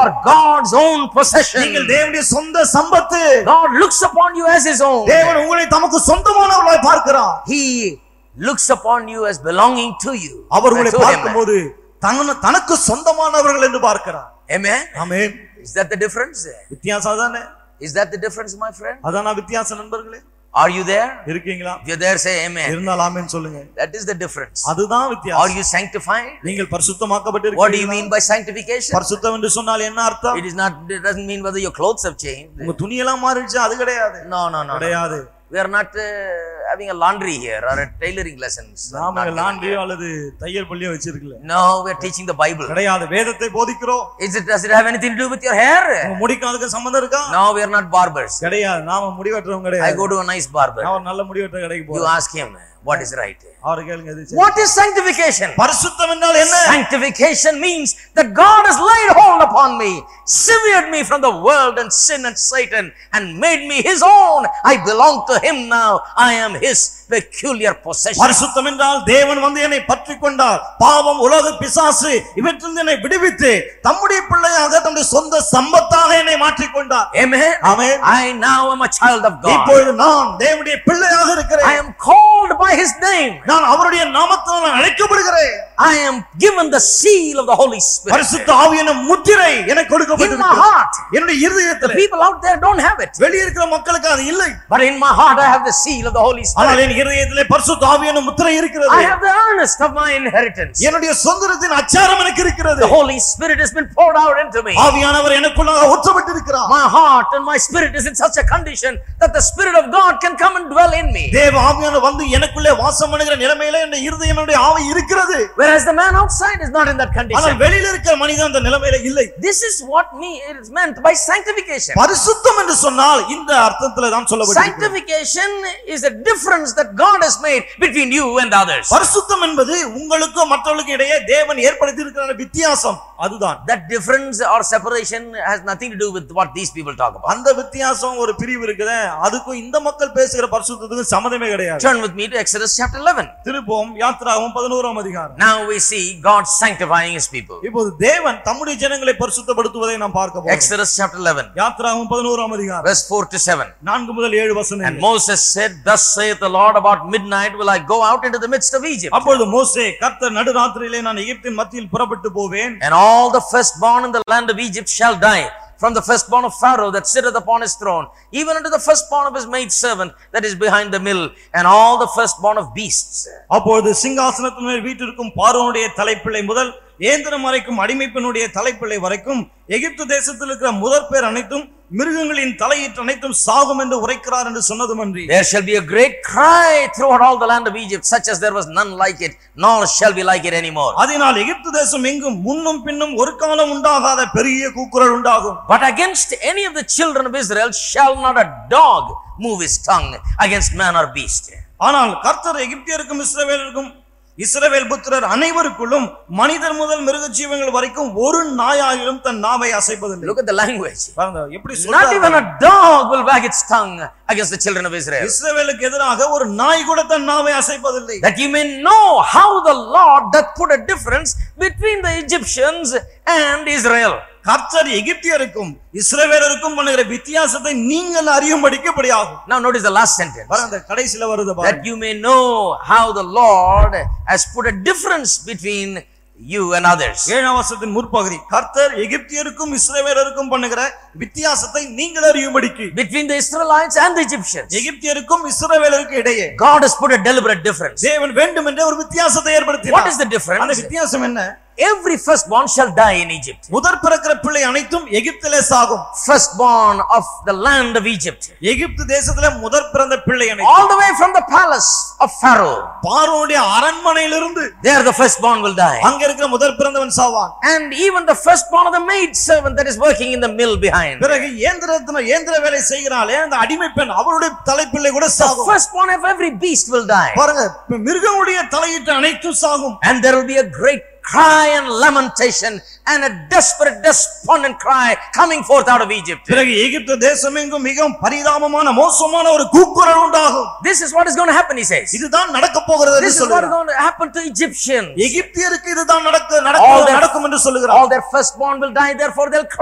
are God's own possession. நீங்கள் தேவனுடைய சொந்த சம்பத்து God looks upon you as his own. தேவன் உங்களை தமக்கு சொந்தமானவர்களாய் பார்க்கிறார் He looks upon you as belonging to you. அவர் உங்களை To him. பார்க்கும்போது தன- தனக்கு சொந்தமானவர்கள் என்று பார்க்கிறார் Amen. Amen Is that the difference? வித்தியாசம் தானே Is that the difference, my friend? அதானா வித்தியாசம் நண்பர்களே Are you there? இருக்கீங்களா If you're there, say amen. இருந்தால் ஆமென் சொல்லுங்க That is the difference. அதுதான் Are வித்தியாசம் you sanctified? நீங்கள் What do you பரிசுத்தமாக்கப்பட்டிருக்கீங்களா mean by sanctification? பரிசுத்தம் என்று சொன்னால் என்ன அர்த்தம் It is not, it doesn't mean whether your clothes have changed. உங்க துணியெல்லாம் மாறிடுச்சு அது கிடையாது No, no, no. no. கிடையாது We are not uh, having a laundry here or a tailoring lessons. நாம Not doing லாண்டியோ here. அல்லது தையல் பள்ளியோ வச்சிருக்கல No, we are teaching the Bible. கிடையாது வேதத்தை போதிக்கிறோம் Is it, does it have anything to do with your hair? உங்க முடிக்கும் அதுக்கு சம்மந்தம் இருக்கா No, we are not barbers. கிடையாது நாம முடிவெட்டுறவங்க I கிடையாது go to a nice barber. நான் ஒரு நல்ல முடிவெட்டுற கடைக்கு You போறேன் ask him what is right. அவரை கேளுங்க எது சரி. What is sanctification? பரிசுத்தம் என்றால் என்ன Sanctification means that God has laid hold upon me, severed me from the world and sin and Satan, and made me His own. I belong to Him now. I am His peculiar possession. பரிசுத்தம் என்றால் தேவன் வந்து என்னை பற்றி கொண்டார் பாவம் உலக பிசாசு இவற்றிலிருந்து என்னை விடுவித்து தம்முடைய பிள்ளையாக தம்முடைய சொந்த சம்பத்தாக என்னை மாற்றிக் கொண்டார் Amen. Amen I now am a child of God. இப்பொழுது நான் தேவனுடைய பிள்ளையாக I இருக்கிறேன் am called by His name. நான் அவருடைய நாமத்தால் நான் அழைக்கப்படுகிறேன் I am given the seal of the Holy Spirit. பரிசுத்த ஆவி எனும் முத்திரை எனக்கு In my கொடுக்கப்பட்டிருக்கிறது heart. என்னுடைய இருதயத்தில் People out there don't have it. வெளியே இருக்கிற மக்களுக்கு அது இல்லை But in my heart, I have the seal of the Holy ஆனால் Spirit. என் இருதயத்திலே பரிசுத்த ஆவி எனும் முத்திரை இருக்கிறது I have the earnest of my inheritance. என்னுடைய சொந்தத்தின் அச்சாரம் எனக்கு இருக்கிறது The Holy Spirit has been poured out into me. ஆவியானவர் எனக்குள்ளாக ஊற்றப்பட்டிருக்கிறார் My heart and my spirit is in such a condition that the Spirit of God can come and dwell in me. தேவ ஆவியானவர் வந்து எனக்குள்ளே வாசம் பண்ணுகிற நிலைமையில என் இருதயம் என்னுடைய ஆவி இருக்கிறது Whereas the man outside is not in that ஆனால் condition. வெளியில இருக்கிற மனிதன் அந்த நிலைமையில இல்லை This is what me it is meant by sanctification. பரிசுத்தம் என்று சொன்னால் இந்த அர்த்தத்துல தான் சொல்லப்பட்டிருக்கிறது Sanctification is a difference that God has made between you and others. பரிசுத்தம் என்பது உங்களுக்கும் மற்றவர்களுக்கும் இடையே தேவன் ஏற்படுத்தி இருக்கிற வித்தியாசம் அதுதான் That difference or separation has nothing to do with what these people talk about. அந்த வித்தியாசம் ஒரு பிரிவு இருக்குதே அதுக்கும் இந்த மக்கள் பேசுகிற பரிசுத்தத்துக்கும் சம்மதமே கிடையாது Turn with me to Exodus chapter 11. திருப்போம் யாத்திராவும் பதினோராம் அதிகாரம் Now we see God sanctifying his people. இப்போது தேவன் தம்முடைய ஜனங்களை பரிசுத்தப்படுத்துவதை நாம் பார்க்க போறோம் Exodus chapter 11, யாத்திராவும் பதினோராம் அதிகாரம் verse 4 to 7. நான்கு முதல் ஏழு And வசனம் Moses said, Thus saith the Lord, about midnight will I go out into the midst of Egypt. அப்பொழுது மோசே கர்த்தர் நடுராத்திரியிலே நான் எகிப்தின் மத்தியில் புறப்பட்டு போவேன் And all the firstborn in the land of Egypt shall die, from the firstborn of Pharaoh that sitteth upon his throne, even unto the firstborn of his maidservant that is behind the mill, and all the firstborn of beasts. அப்பொழுது சிங்காசனத்தின் மேல் வீட்டிற்கும் பார்வோனுடைய தலைப்பிள்ளை முதல் ஏந்திரம் வரைக்கும் அடிமைப்பெண்ணுடைய தலைப்பிள்ளை வரைக்கும் எகிப்து தேசத்தில் இருக்கிற முதற் பேர் அனைத்தும் மிருகங்களின் தலையீற்று அனைத்தும் சாகும் என்று உரைக்கிறார் என்று சொன்னதுமன்றி There shall be a great cry throughout all the land of Egypt, such as there was none like it, nor shall be like it anymore. அதனால் எகிப்து தேசம் எங்கும் முன்னும் பின்னும் ஒரு காலம் உண்டாகாத பெரிய கூக்குரல் உண்டாகும் But against any of the children of Israel shall not a dog move his tongue against man or beast. ஆனால் கர்த்தர் எகிப்தியருக்கும் இஸ்ரவேலருக்கும் இஸ்ரவேல் புத்திரர் அனைவருக்குள்ளும் மனிதர் முதல் மிருக ஜீவங்கள் வரைக்கும் ஒரு நாயாயிலும் தன் நாவை அசைப்பதில்லை Look at the language. பாருங்க எப்படி Not even சொல்றாரு a dog will wag its tongue against the children of Israel. இஸ்ரவேலுக்கு எதிராக ஒரு நாய் கூட தன் நாவை அசைப்பதில்லை That you may know how the Lord doth put a difference between the Egyptians and Israel. கர்த்தர் எகிப்தியருக்கும் இஸ்ரவேலருக்கும் பண்ணுகிற வித்தியாசத்தை நீங்கள் அறியும்படிக்கு இப்படியாகும் Now notice the last sentence. பாருங்க அந்த கடைசியில வருது பாருங்க That you may know how the Lord has put a difference between you and others. ஏழாம் வருஷத்தின் முற்பகுதி கர்த்தர் எகிப்தியருக்கும் இஸ்ரவேலருக்கும் பண்ணுகிற வித்தியாசத்தை நீங்கள் அறியும்படிக்கு Between the Israelites and the Egyptians. எகிப்தியருக்கும் இஸ்ரவேலருக்கும் இடையே God has put a deliberate difference. தேவன் வேண்டும் என்ற ஒரு வித்தியாசத்தை What ஏற்படுத்தினார் is the அந்த difference? வித்தியாசம் என்ன Every firstborn shall die in Egypt. முதற் பிறக்கிற பிள்ளை அனைத்தும் எகிப்திலே சாகும் Firstborn of the land of Egypt. எகிப்து தேசத்துல முதற் பிறந்த பிள்ளை அனைத்தும் All the way from the palace of Pharaoh. பார்வோனுடைய அரண்மனையிலிருந்து There the firstborn will die. அங்க இருக்கிற முதற் பிறந்தவன் சாவான் And even the firstborn of the maid servant that is working in the mill behind. பிறகு இயந்திரத்தின இயந்திர வேலை செய்கிறாளே அந்த அடிமை பெண் அவருடைய தலைப்பிள்ளை கூட The சாகும் firstborn of every beast will die. பாருங்க இப்ப மிருகமுடைய தலையிட்டு அனைத்தும் சாகும் And there will be a great cry and lamentation and a desperate, despondent cry coming forth out of Egypt. பிறகு எகிப்து தேசம் எங்கும் மிகவும் பரிதாபமான மோசமான ஒரு கூக்குரல் உண்டாகும் This is what is going to happen, he says. இதுதான் நடக்க போகிறது என்று This is what is சொல்லுகிறார் going to happen to Egyptians. எகிப்தியருக்கு இதுதான் நடக்க All நடக்க their- நடக்கும் என்று சொல்லுகிறார் All their firstborn will die, therefore they'll